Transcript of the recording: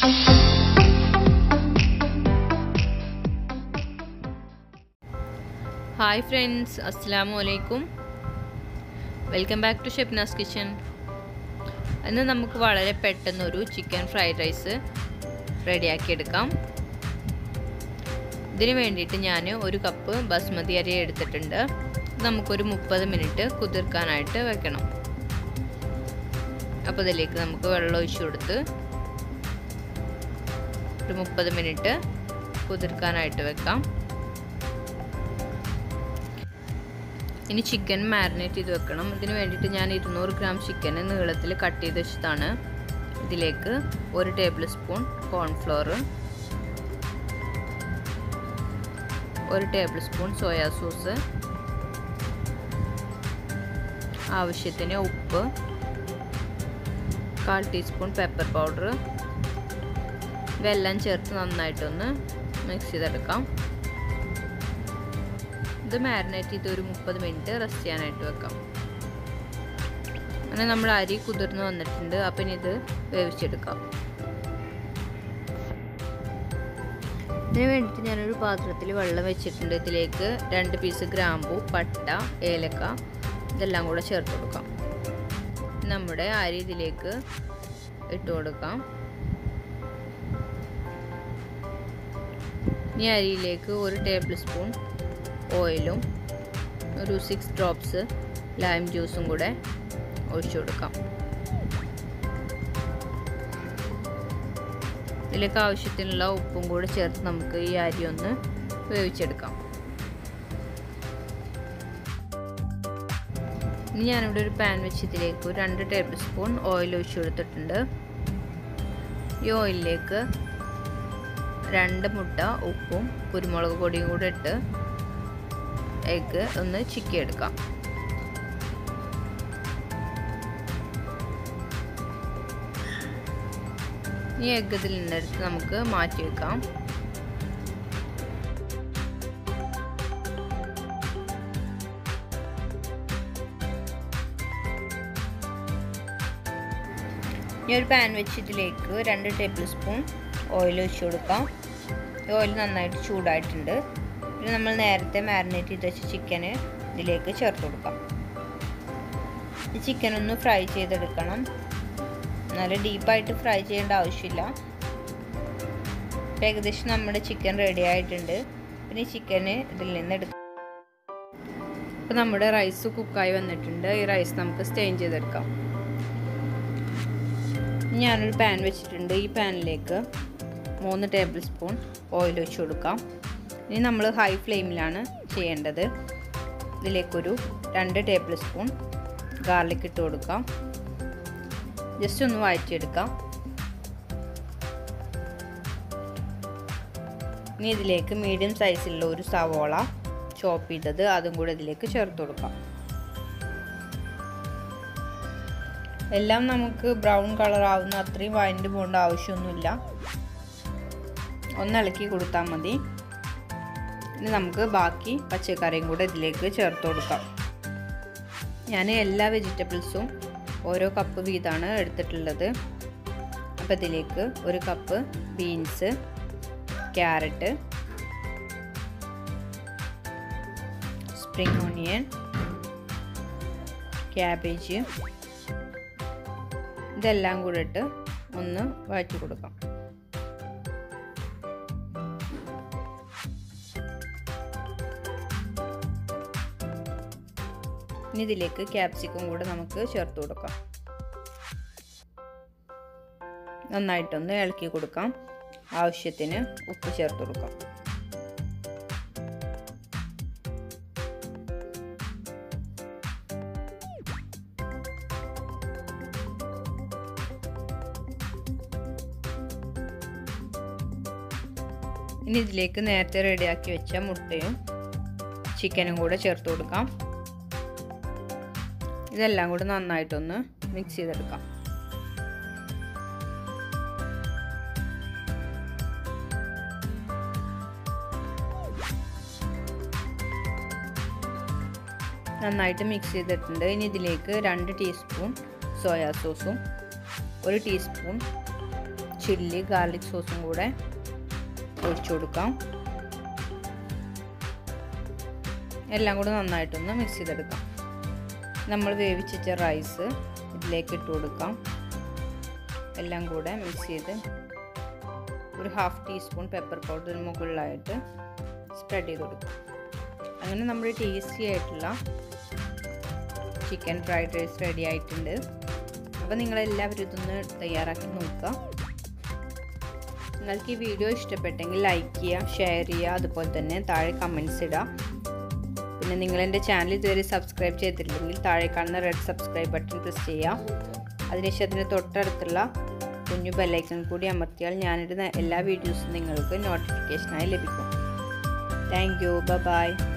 hi friends അസ്സാമു അലൈക്കും welcome back to Shepnas kitchen ഇന്ന് നമുക്ക് വളരെ പെട്ടെന്നൊരു ചിക്കൻ ഫ്രൈഡ് റൈസ് റെഡിയാക്കി എടുക്കാം ഇതിന് വേണ്ടിയിട്ട് ഞാൻ ഒരു കപ്പ് ബസ്മതി അരി എടുത്തിട്ടുണ്ട് നമുക്കൊരു മുപ്പത് മിനിറ്റ് കുതിർക്കാനായിട്ട് വെക്കണം അപ്പോൾ ഇതിലേക്ക് നമുക്ക് വെള്ളം ഒഴിച്ചു കൊടുത്ത് ഒരു മുപ്പത് മിനിറ്റ് കുതിർക്കാനായിട്ട് വെക്കാം ഇനി ചിക്കൻ മാരിനേറ്റ് ചെയ്ത് വെക്കണം ഇതിന് വേണ്ടിയിട്ട് ഞാൻ ഇരുന്നൂറ് ഗ്രാം ചിക്കൻ നീളത്തിൽ കട്ട് ചെയ്ത് വെച്ചതാണ് ഇതിലേക്ക് ഒരു ടേബിൾ സ്പൂൺ കോൺഫ്ലോർ ഒരു ടേബിൾ സ്പൂൺ സോയാ സോസ് ആവശ്യത്തിന് ഉപ്പ് കാൽ ടീസ്പൂൺ പെപ്പർ പൗഡർ ഇവയെല്ലാം ചേർത്ത് നന്നായിട്ടൊന്ന് മിക്സ് ചെയ്തെടുക്കാം ഇത് മാരിനേറ്റ് ചെയ്ത് ഒരു മുപ്പത് മിനിറ്റ് റെസ്റ്റ് ചെയ്യാനായിട്ട് വെക്കാം അങ്ങനെ നമ്മൾ അരി കുതിർന്ന് വന്നിട്ടുണ്ട് അപ്പം ഇനി ഇത് വേവിച്ചെടുക്കാം ഇതിന് വേണ്ടിയിട്ട് ഞാനൊരു പാത്രത്തിൽ വെള്ളം വെച്ചിട്ടുണ്ട് ഇതിലേക്ക് രണ്ട് പീസ് ഗ്രാമ്പു പട്ട ഏലക്ക ഇതെല്ലാം കൂടെ ചേർത്ത് കൊടുക്കാം നമ്മുടെ അരി ഇതിലേക്ക് ഇട്ട് കൊടുക്കാം ഇനി അരിയിലേക്ക് ഒരു ടേബിൾ സ്പൂൺ ഓയിലും ഒരു സിക്സ് ഡ്രോപ്സ് ലൈം ജ്യൂസും കൂടെ ഒഴിച്ചു കൊടുക്കാം ഇതിലേക്ക് ആവശ്യത്തിനുള്ള ഉപ്പും കൂടെ ചേർത്ത് നമുക്ക് ഈ അരി ഒന്ന് വേവിച്ചെടുക്കാം ഇനി ഞാനിവിടെ ഒരു പാൻ വെച്ച് ഇതിലേക്ക് ഒരു രണ്ട് ടേബിൾ സ്പൂൺ ഓയിൽ ഒഴിച്ചു കൊടുത്തിട്ടുണ്ട് ഈ ഓയിലിലേക്ക് രണ്ട് മുട്ട ഉപ്പും കുരുമുളക് പൊടിയും കൂടെ ഇട്ട് എഗ്ഗ് ഒന്ന് ചിക്കി എടുക്കാം ഈ എഗ്ഗ് ഇതിൽ നിന്നെടുത്ത് നമുക്ക് മാറ്റി വെക്കാം ഈ ഒരു പാൻ വെച്ചിട്ടിലേക്ക് രണ്ട് ടേബിൾ സ്പൂൺ ഓയിൽ ഒഴിച്ചു കൊടുക്കാം ഓയിൽ നന്നായിട്ട് ചൂടായിട്ടുണ്ട് പിന്നെ നമ്മൾ നേരത്തെ മാരിനേറ്റ് ചെയ്ത് വെച്ച ചിക്കന് ഇതിലേക്ക് ചേർത്ത് കൊടുക്കാം ഈ ചിക്കൻ ഒന്ന് ഫ്രൈ ചെയ്തെടുക്കണം നല്ല ഡീപ്പായിട്ട് ഫ്രൈ ചെയ്യേണ്ട ആവശ്യമില്ല ഏകദേശം നമ്മുടെ ചിക്കൻ റെഡി ആയിട്ടുണ്ട് പിന്നെ ഈ ചിക്കന് ഇതിൽ നിന്ന് എടുക്കാം അപ്പോൾ നമ്മുടെ റൈസ് കുക്കായി വന്നിട്ടുണ്ട് ഈ റൈസ് നമുക്ക് സ്റ്റെയിൻ ചെയ്തെടുക്കാം ഞാനൊരു പാൻ വെച്ചിട്ടുണ്ട് ഈ പാനിലേക്ക് മൂന്ന് ടേബിൾ സ്പൂൺ ഓയിൽ ഒഴിച്ചു കൊടുക്കാം ഇനി നമ്മൾ ഹൈ ഫ്ലെയിമിലാണ് ചെയ്യേണ്ടത് ഇതിലേക്കൊരു രണ്ട് ടേബിൾ സ്പൂൺ ഗാർലിക് ഇട്ട് കൊടുക്കാം ജസ്റ്റ് ഒന്ന് വഴറ്റിയെടുക്കാം ഇനി ഇതിലേക്ക് മീഡിയം സൈസിലുള്ള ഒരു സവോള ചോപ്പ് ചെയ്തത് അതും കൂടെ ഇതിലേക്ക് ചേർത്ത് കൊടുക്കാം എല്ലാം നമുക്ക് ബ്രൗൺ കളർ ആവുന്ന അത്രയും വഴണ്ട് പോകേണ്ട ആവശ്യമൊന്നുമില്ല ഒന്ന് ഇളക്കി കൊടുത്താൽ മതി ഇനി നമുക്ക് ബാക്കി പച്ചക്കറിയും കൂടെ ഇതിലേക്ക് ചേർത്ത് കൊടുക്കാം ഞാൻ എല്ലാ വെജിറ്റബിൾസും ഓരോ കപ്പ് വീതമാണ് എടുത്തിട്ടുള്ളത് അപ്പോൾ ഇതിലേക്ക് ഒരു cup beans carrot spring onion cabbage ഇതെല്ലാം കൂടെ ഇട്ട് ഒന്ന് വഴറ്റി കൊടുക്കാം ഇനി ഇതിലേക്ക് ക്യാപ്സിക്കം കൂടെ നമുക്ക് ചേർത്ത് കൊടുക്കാം നന്നായിട്ടൊന്ന് ഇളക്കി കൊടുക്കാം ആവശ്യത്തിന് ഉപ്പ് ചേർത്ത് കൊടുക്കാം ഇനി ഇതിലേക്ക് നേരത്തെ റെഡിയാക്കി വെച്ച മുട്ടയും ചിക്കനും കൂടെ ചേർത്ത് കൊടുക്കാം ഇതെല്ലാം കൂടെ നന്നായിട്ടൊന്ന് മിക്സ് ചെയ്തെടുക്കാം നന്നായിട്ട് മിക്സ് ചെയ്തിട്ടുണ്ട് ഇനി ഇതിലേക്ക് രണ്ട് ടീസ്പൂൺ സോയാ സോസും ഒരു ടീസ്പൂൺ ചില്ലി ഗാർലിക് സോസും കൂടെ ഒഴിച്ചു കൊടുക്കാം എല്ലാം കൂടെ നന്നായിട്ടൊന്ന് മിക്സ് ചെയ്തെടുക്കാം നമ്മൾ വേവിച്ച റൈസ് ഇതിലേക്ക് ഇട്ട് കൊടുക്കാം എല്ലാം കൂടെ മിക്സ് ചെയ്ത് ഒരു ഹാഫ് ടീസ്പൂൺ പെപ്പർ പൗഡർ മുകളിലായിട്ട് സ്പ്രെഡ് ചെയ്ത് കൊടുക്കും അങ്ങനെ നമ്മുടെ ടേസ്റ്റി ആയിട്ടുള്ള ചിക്കൻ ഫ്രൈഡ് റൈസ് റെഡി ആയിട്ടുണ്ട് അപ്പോൾ നിങ്ങളെല്ലാവരും ഇതൊന്ന് തയ്യാറാക്കി നോക്കുക നിങ്ങൾക്ക് ഈ വീഡിയോ ഇഷ്ടപ്പെട്ടെങ്കിൽ ലൈക്ക് ചെയ്യുക ഷെയർ ചെയ്യുക അതുപോലെ തന്നെ താഴെ കമൻസ് ഇടുക പിന്നെ നിങ്ങൾ എൻ്റെ ചാനൽ ഇതുവരെ സബ്സ്ക്രൈബ് ചെയ്തിട്ടില്ലെങ്കിൽ താഴെ കാണുന്ന റെഡ് സബ്സ്ക്രൈബ് ബട്ടൺ പ്രസ് ചെയ്യുക അതിനുശേഷം അതിന് തൊട്ടടുത്തുള്ള കുഞ്ഞു ബെല്ലൈക്കൺ കൂടി അമർത്തിയാൽ ഞാനിടുന്ന എല്ലാ വീഡിയോസും നിങ്ങൾക്ക് നോട്ടിഫിക്കേഷനായി ലഭിക്കും താങ്ക് യു ബൈ